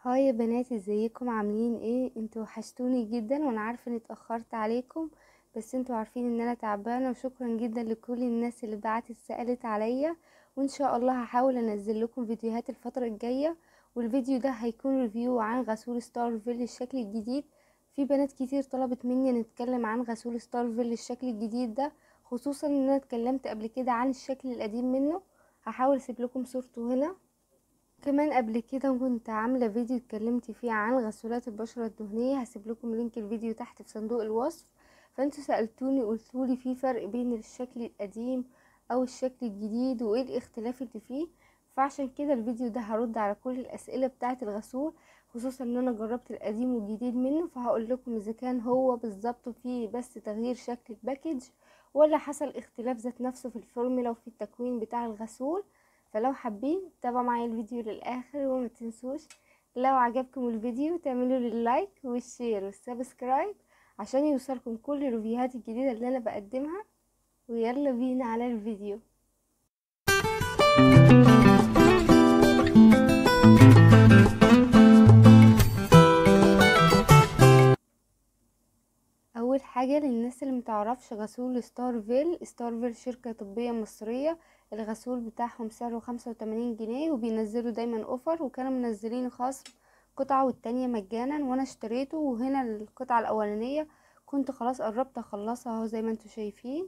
هاي يا بنات ازيكم عاملين ايه انتوا وحشتوني جدا وانا عارفه اني اتاخرت عليكم بس انتوا عارفين ان انا تعبانه وشكرا جدا لكل الناس اللي بعتت سالت عليا وان شاء الله هحاول انزل لكم فيديوهات الفتره الجايه والفيديو ده هيكون ريفيو عن غسول ستار فيل الشكل الجديد في بنات كتير طلبت مني نتكلم عن غسول ستار فيل الشكل الجديد ده خصوصا ان انا اتكلمت قبل كده عن الشكل القديم منه هحاول اسيب لكم صورته هنا كمان قبل كده كنت عاملة فيديو اتكلمت فيه عن غسولات البشرة الدهنية هسيب لكم لينك الفيديو تحت في صندوق الوصف فانتوا سألتوني قلتولي في فرق بين الشكل القديم او الشكل الجديد وايه الاختلاف اللي فيه فعشان كده الفيديو ده هرد على كل الاسئلة بتاعة الغسول خصوصا ان انا جربت القديم والجديد منه فهقول لكم اذا كان هو بالظبط فيه بس تغيير شكل الباكج ولا حصل اختلاف ذات نفسه في الفورمولا وفي التكوين بتاع الغسول فلو حابين تابعوا معايا الفيديو للاخر وما تنسوش لو عجبكم الفيديو تعملوا لي اللايك والشير والسبسكرايب عشان يوصلكم كل الريفيوهات الجديده اللي انا بقدمها ويلا بينا على الفيديو اول حاجه للناس اللي متعرفش غسول ستارفيل ستارفيل شركه طبيه مصريه الغسول بتاعهم سعره خمسة وتمانين جنيه وبينزلوا دايما اوفر وكانوا منزلين خصم قطعة والتانية مجانا وانا اشتريته وهنا القطعة الاولانية كنت خلاص قربت اخلصها اهو زي ما انتوا شايفين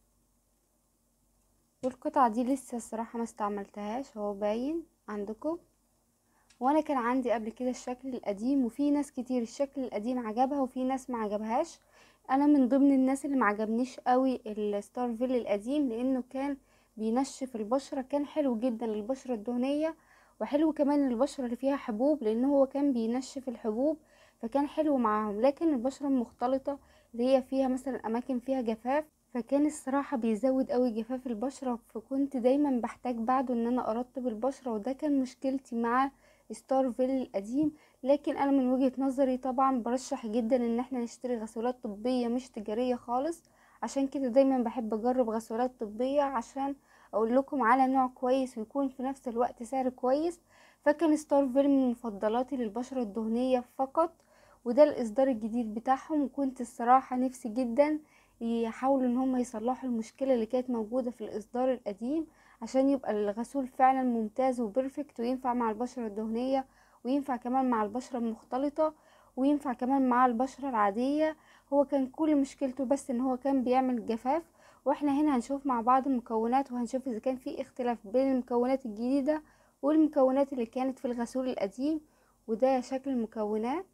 والقطعة دي لسه الصراحة ما استعملتهاش اهو باين عندكم وانا كان عندي قبل كده الشكل القديم وفي ناس كتير الشكل القديم عجبها وفي ناس ما عجبهاش انا من ضمن الناس اللي ما عجبنيش قوي الستارفيل القديم لانه كان بينشف البشرة كان حلو جدا للبشرة الدهنية وحلو كمان للبشرة اللي فيها حبوب لان هو كان بينشف الحبوب فكان حلو معاهم لكن البشرة المختلطة اللي هي فيها مثلا اماكن فيها جفاف فكان الصراحة بيزود قوي جفاف البشرة فكنت دايما بحتاج بعده ان انا ارطب البشرة وده كان مشكلتي مع ستارفيل القديم لكن انا من وجهة نظري طبعا برشح جدا ان احنا نشتري غسولات طبية مش تجارية خالص عشان كده دايما بحب اجرب غسولات طبية عشان اقول لكم على نوع كويس ويكون في نفس الوقت سعر كويس فكان ستارفيل من مفضلاتي للبشرة الدهنية فقط وده الاصدار الجديد بتاعهم وكنت الصراحة نفسي جدا يحاولوا ان هم يصلحوا المشكلة اللي كانت موجودة في الاصدار القديم عشان يبقى الغسول فعلا ممتاز وبرفكت وينفع مع البشرة الدهنية وينفع كمان مع البشرة المختلطة وينفع كمان مع البشرة العادية هو كان كل مشكلته بس ان هو كان بيعمل جفاف واحنا هنا هنشوف مع بعض المكونات وهنشوف اذا كان في اختلاف بين المكونات الجديدة والمكونات اللي كانت في الغسول القديم وده شكل المكونات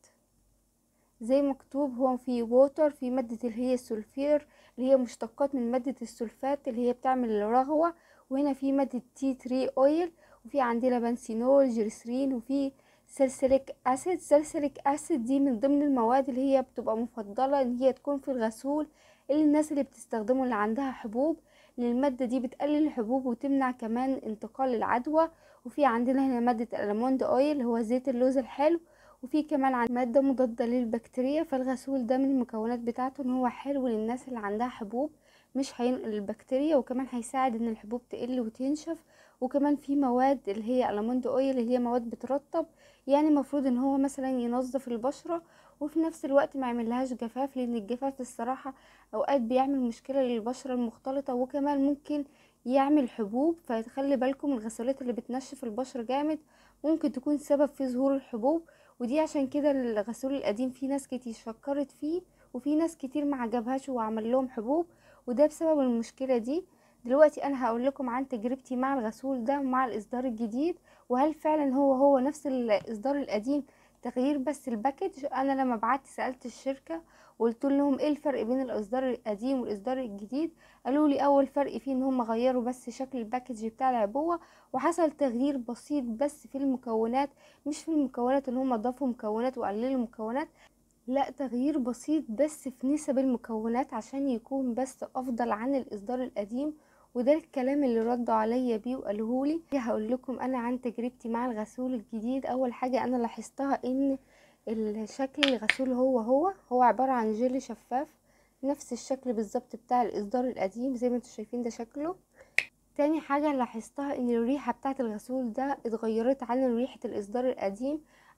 زي مكتوب هو في ووتر في مادة اللي هي السولفير اللي هي مشتقات من مادة السلفات اللي هي بتعمل الرغوة وهنا في مادة تي تري اويل وفي عندنا بنسينول جريسرين وفي سلسليك اسيد سلسليك اسيد دي من ضمن المواد اللي هي بتبقى مفضلة ان هي تكون في الغسول اللي الناس اللي بتستخدمه اللي عندها حبوب لان المادة دي بتقلل الحبوب وتمنع كمان انتقال العدوى وفي عندنا هنا مادة الالموند اويل اللي هو زيت اللوز الحلو وفي كمان عن مادة مضادة للبكتيريا فالغسول ده من المكونات بتاعته ان هو حلو للناس اللي عندها حبوب مش هينقل البكتيريا وكمان هيساعد ان الحبوب تقل وتنشف وكمان في مواد اللي هي الموند اويل اللي هي مواد بترطب يعني المفروض ان هو مثلا ينظف البشرة وفي نفس الوقت ما يعملهاش جفاف لان الجفاف الصراحة اوقات بيعمل مشكلة للبشرة المختلطة وكمان ممكن يعمل حبوب فتخلي بالكم الغسولات اللي بتنشف البشرة جامد ممكن تكون سبب في ظهور الحبوب ودي عشان كده الغسول القديم في ناس كتير شكرت فيه وفي ناس كتير ما عجبهاش وعمل لهم حبوب وده بسبب المشكلة دي دلوقتي انا هقول لكم عن تجربتي مع الغسول ده ومع الاصدار الجديد وهل فعلا هو هو نفس الاصدار القديم تغيير بس الباكج انا لما بعت سالت الشركه وقلت لهم ايه الفرق بين الاصدار القديم والاصدار الجديد قالوا لي اول فرق فيه ان هم غيروا بس شكل الباكج بتاع العبوه وحصل تغيير بسيط بس في المكونات مش في المكونات ان هم ضافوا مكونات وقللوا مكونات لا تغيير بسيط بس في نسب المكونات عشان يكون بس افضل عن الاصدار القديم وده الكلام اللي ردوا عليا بيه وقالوهولي هقول لكم انا عن تجربتي مع الغسول الجديد اول حاجه انا لاحظتها ان الشكل الغسول هو هو هو عباره عن جيلي شفاف نفس الشكل بالظبط بتاع الاصدار القديم زي ما انتم شايفين ده شكله تاني حاجة لاحظتها ان الريحة بتاعة الغسول ده اتغيرت عن ريحة الاصدار القديم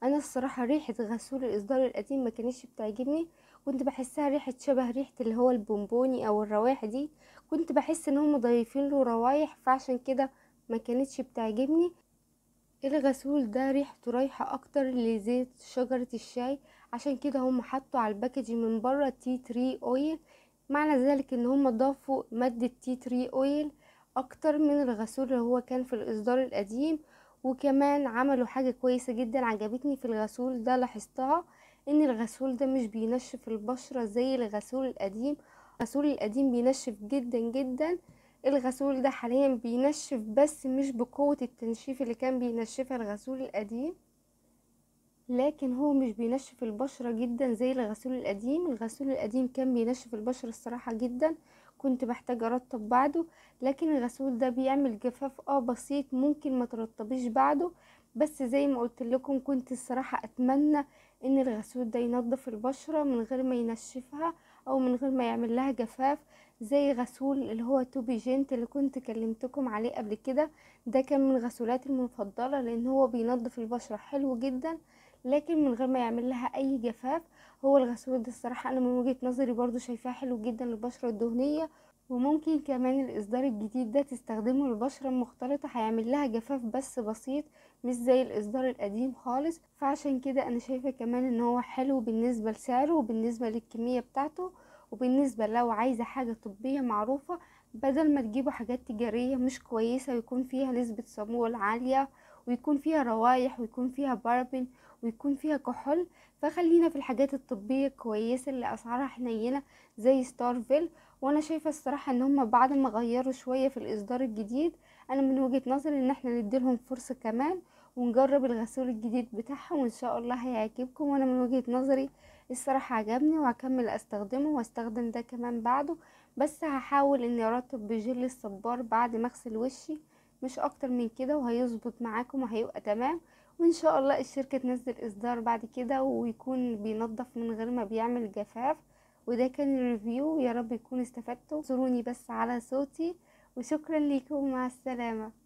انا الصراحه ريحه غسول الاصدار القديم ما كانتش بتعجبني كنت بحسها ريحه شبه ريحه اللي هو البونبوني او الروايح دي كنت بحس ان هم ضايفين له روايح فعشان كده ما كانتش بتعجبني الغسول ده ريحته رايحه اكتر لزيت شجره الشاي عشان كده هم حطوا على الباكج من بره تي تري اويل معنى ذلك ان هم ضافوا ماده تي تري اويل اكتر من الغسول اللي هو كان في الاصدار القديم وكمان عملوا حاجة كويسة جدا عجبتني في الغسول ده لاحظتها ان الغسول ده مش بينشف البشرة زي الغسول القديم الغسول القديم بينشف جدا جدا الغسول ده حاليا بينشف بس مش بقوة التنشيف اللي كان بينشفها الغسول القديم لكن هو مش بينشف البشرة جدا زي الغسول القديم الغسول القديم كان بينشف البشرة الصراحة جدا كنت بحتاج ارطب بعده لكن الغسول ده بيعمل جفاف اه بسيط ممكن ما ترطبيش بعده بس زي ما قلت لكم كنت الصراحة اتمنى ان الغسول ده ينظف البشرة من غير ما ينشفها او من غير ما يعمل لها جفاف زي غسول اللي هو توبي جنت اللي كنت كلمتكم عليه قبل كده ده كان من غسولاتي المفضلة لان هو بينظف البشرة حلو جدا لكن من غير ما يعمل لها اي جفاف هو الغسول ده الصراحة انا من وجهة نظري برضو شايفاه حلو جدا للبشرة الدهنية وممكن كمان الاصدار الجديد ده تستخدمه للبشرة المختلطة هيعمل لها جفاف بس بسيط مش زي الاصدار القديم خالص فعشان كده انا شايفة كمان ان هو حلو بالنسبة لسعره وبالنسبة للكمية بتاعته وبالنسبة لو عايزة حاجة طبية معروفة بدل ما تجيبوا حاجات تجارية مش كويسة ويكون فيها نسبة صامول عالية ويكون فيها روايح ويكون فيها باربن ويكون فيها كحول فخلينا في الحاجات الطبية الكويسة اللي اسعارها حنينة زي ستارفيل وانا شايفة الصراحة ان هما بعد ما غيروا شوية في الاصدار الجديد انا من وجهة نظري ان احنا نديلهم فرصة كمان ونجرب الغسول الجديد بتاعهم وان شاء الله هيعجبكم وانا من وجهة نظري الصراحة عجبني وهكمل استخدمه واستخدم ده كمان بعده بس هحاول اني ارطب بجل الصبار بعد ما اغسل وشي مش اكتر من كده وهيظبط معاكم وهيبقى تمام وان شاء الله الشركة تنزل اصدار بعد كده ويكون بينظف من غير ما بيعمل جفاف وده كان الريفيو يا رب يكون استفدتوا زوروني بس على صوتي وشكرا لكم مع السلامة